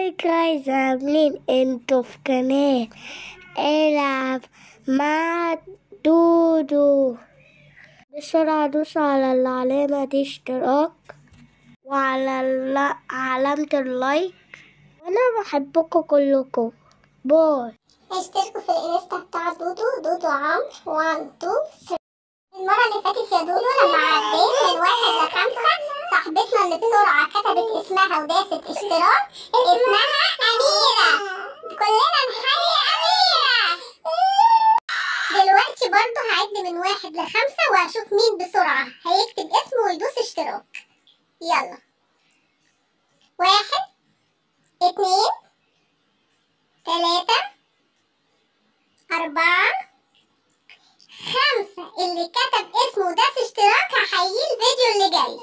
ازيك جايز عاملين انتوا في قناة العب مع دودو بسرعة دوس على العلامة دي اشتراك وعلى الل- علامة اللايك وانا بحبكم كلكم باي اشتركوا في الانستا بتاع دودو دودو عمرو 1 2 3 المرة اللي فاتت يا دودو لما عديت من واحد لخمسة صاحبتنا اللي بسرعة كتبت اسمها وداست اشتراك اسمها أميرة كلنا نحيي أميرة دلوقتي برضه هعد من واحد لخمسة وهشوف مين بسرعة هيكتب اسمه ويدوس اشتراك يلا واحد اتنين تلاتة أربعة خمسة اللي كتب اسمه وداس اشتراك هحييه الفيديو اللي جاي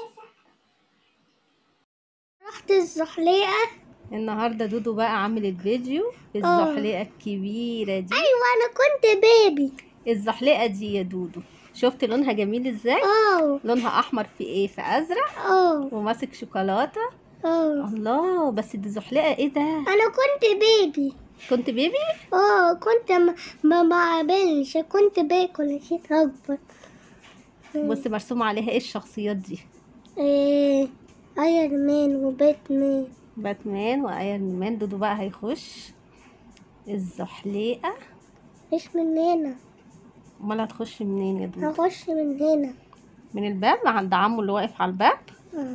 رحت الزحليقة النهارده دودو بقى عامل الفيديو الزحليقه الكبيره دي ايوه انا كنت بيبي الزحليقه دي يا دودو شفت لونها جميل ازاي اه لونها احمر في ايه في ازرق اه وماسك شوكولاته اه الله بس دي زحليقه ايه ده انا كنت بيبي كنت بيبي اه كنت ما ما بعملش كنت باكل شيء اكبر بص مرسوم عليها ايه الشخصيات دي ايه ايرون مان وباتمان باتمان وايرون مان دودو بقى هيخش الزحليقه مش من هنا امال هتخش منين يا دودو هخش من هنا من الباب عند عمو اللي واقف على الباب اه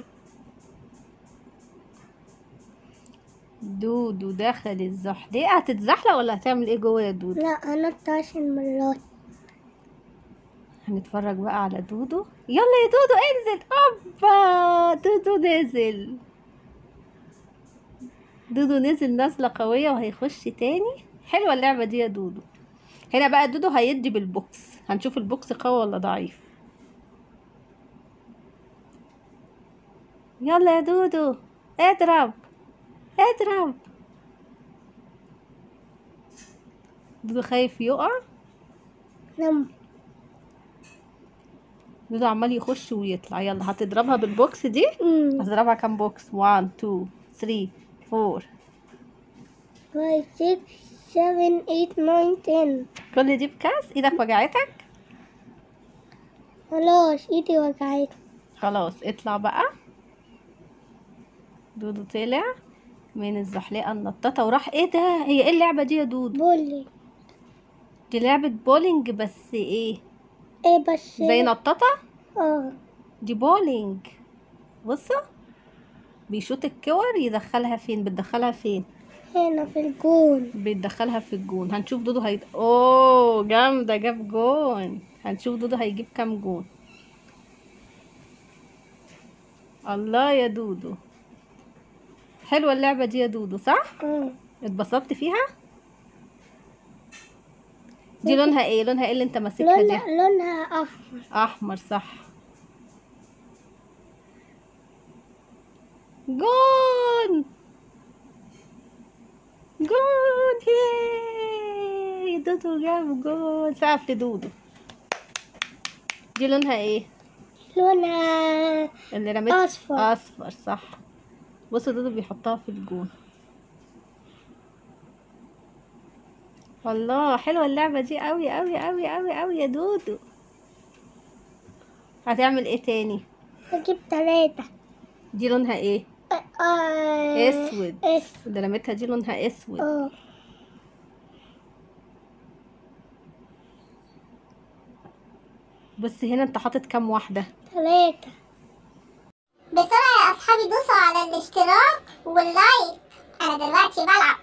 دودو دخل الزحليقه هتتزحلق ولا هتعمل ايه جوه يا دودو لا انا عشر مرات هنتفرج بقى على دودو يلا يا دودو انزل اوبا دودو نزل دودو نزل نزلة قوية وهيخش تاني حلوة اللعبة دي يا دودو هنا بقى دودو هيدي بالبوكس هنشوف البوكس قوي ولا ضعيف يلا يا دودو اضرب اضرب دودو خايف يقع نم دودو عمال يخش ويطلع يلا هتضربها بالبوكس دي مم. هتضربها كام بوكس 1 2 3 4 five six seven eight nine ten كل دي بكاس ايدك وجعتك خلاص ايدي وجعت خلاص اطلع بقى دودو طلع من الزحليقه النطاطه وراح ايه ده هي ايه اللعبه دي يا دودو بولي دي لعبه بولينج بس ايه ايه بس زي نطاطه اه دي بولينج بصوا بيشوط الكور يدخلها فين بتدخلها فين هنا في الجون بيدخلها في الجون هنشوف دودو هي اوه جامده جاب جون هنشوف دودو هيجيب كام جون الله يا دودو حلوه اللعبه دي يا دودو صح اه اتبسطت فيها دي لونها ايه لونها ايه اللي انت ماسكها دي لونها لونها احمر احمر صح جون جون ياي دودو جاب جون سقف لدودو دي لونها ايه لونها اللي رميت أصفر. اصفر صح بص دودو بيحطها في الجون الله حلوه اللعبه دي قوي قوي قوي قوي قوي يا دودو هتعمل ايه تاني اجيب تلاتة دي لونها ايه آه، اسود اسود اللي رميتها دي لونها اسود اه بص هنا انت حاطط كام واحده تلاتة بسرعة يا أصحابي دوسوا على الاشتراك واللايك أنا دلوقتي بلعب